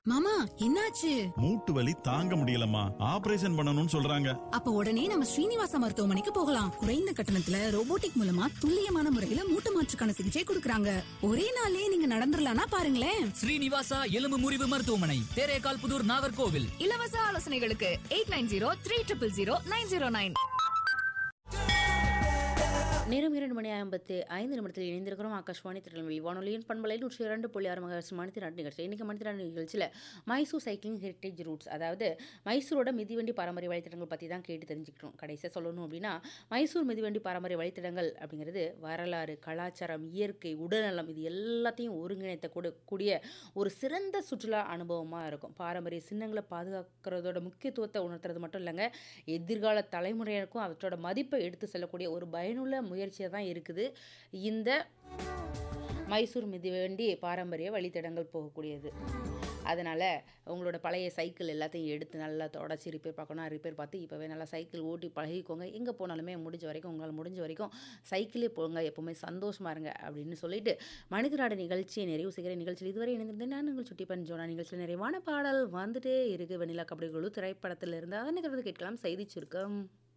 மாமா என்னாச்சு மூட்டு வலி தாங்க முடியலம்மா ஆபரேஷன் பண்ணணும்னு சொல்றாங்க அப்ப உடனே நம்ம ஸ்ரீனிவாச மருத்துவமனைக்கு போகலாம் குறைந்த கட்டணத்துல ரோபோட்டிக் மூலமா துல்லியமான முறையில மூட்டு மாற்றுக்கான சிகிச்சை கொடுக்கறாங்க ஒரே நாளே நீங்க நடந்துடலாம்னா பாருங்களேன் ஸ்ரீனிவாசா எலும்பு முறிவு மருத்துவமனை தேரேகால் புதூர் நாகர்கோவில் இலவச ஆலோசனைகளுக்கு eight nine zero three triple zero nine zero nine நேரம் இரண்டு மணி ஐம்பத்து ஐந்து நிமிடத்தில் இணைந்திருக்கிறோம் ஆகாஷ்வாணி திருநெல்வேலி வானொலியின் பண்பலை நூற்றி இரண்டு புள்ளி ஆறு மகர்ஸ் மணித்திராட்டு நிகழ்ச்சி இன்றைக்கி மணித்திராட்டு நிகழ்ச்சியில் மைசூர் சைக்கிளிங் ஹெரிட்டேஜ் ரூட்ஸ் அதாவது மைசூரோட மிதிவண்டி பாரம்பரிய வழித்தடங்கள் பற்றி தான் கேட்டு தெரிஞ்சுக்கிட்டோம் கடைசியாக சொல்லணும் அப்படின்னா மைசூர் மிதிவண்டி பாரம்பரிய வழித்தடங்கள் அப்படிங்கிறது வரலாறு கலாச்சாரம் இயற்கை உடல்நலம் இது எல்லாத்தையும் ஒருங்கிணைத்த கூட கூடிய ஒரு சிறந்த சுற்றுலா அனுபவமாக இருக்கும் பாரம்பரிய சின்னங்களை பாதுகாக்கிறதோட முக்கியத்துவத்தை உணர்த்துறது மட்டும் இல்லைங்க எதிர்கால தலைமுறையினருக்கும் அவற்றோட மதிப்பை எடுத்து செல்லக்கூடிய ஒரு பயனுள்ள முயற்சியாக தான் இருக்குது இந்த மைசூர் மிதிவண்டி பாரம்பரிய வழித்தடங்கள் போகக்கூடியது அதனால் உங்களோட பழைய சைக்கிள் எல்லாத்தையும் எடுத்து நல்லா தொடச்சி ரிப்பேர் பார்க்கணும் ரிப்பேர் பார்த்து இப்போவே நல்லா சைக்கிள் ஓட்டி பழகிக்கோங்க எங்கே போனாலுமே முடிஞ்ச வரைக்கும் உங்களால் முடிஞ்ச வரைக்கும் சைக்கிளே போங்க எப்போவுமே சந்தோஷமாக இருங்க அப்படின்னு சொல்லிட்டு மனிதராட நிகழ்ச்சியை நிறைவு செய்கிற நிகழ்ச்சியில் இதுவரை இணைந்திருந்தேன் நான் உங்கள் சுட்டி பஞ்சோனா நிகழ்ச்சியில் நிறைவான பாடல் வந்துட்டே இருக்கு வெண்ணிலா கபடி குழு திரைப்படத்தில் இருந்து அதனை தொடர்ந்து கேட்கலாம் செய்தி சுருக்கம்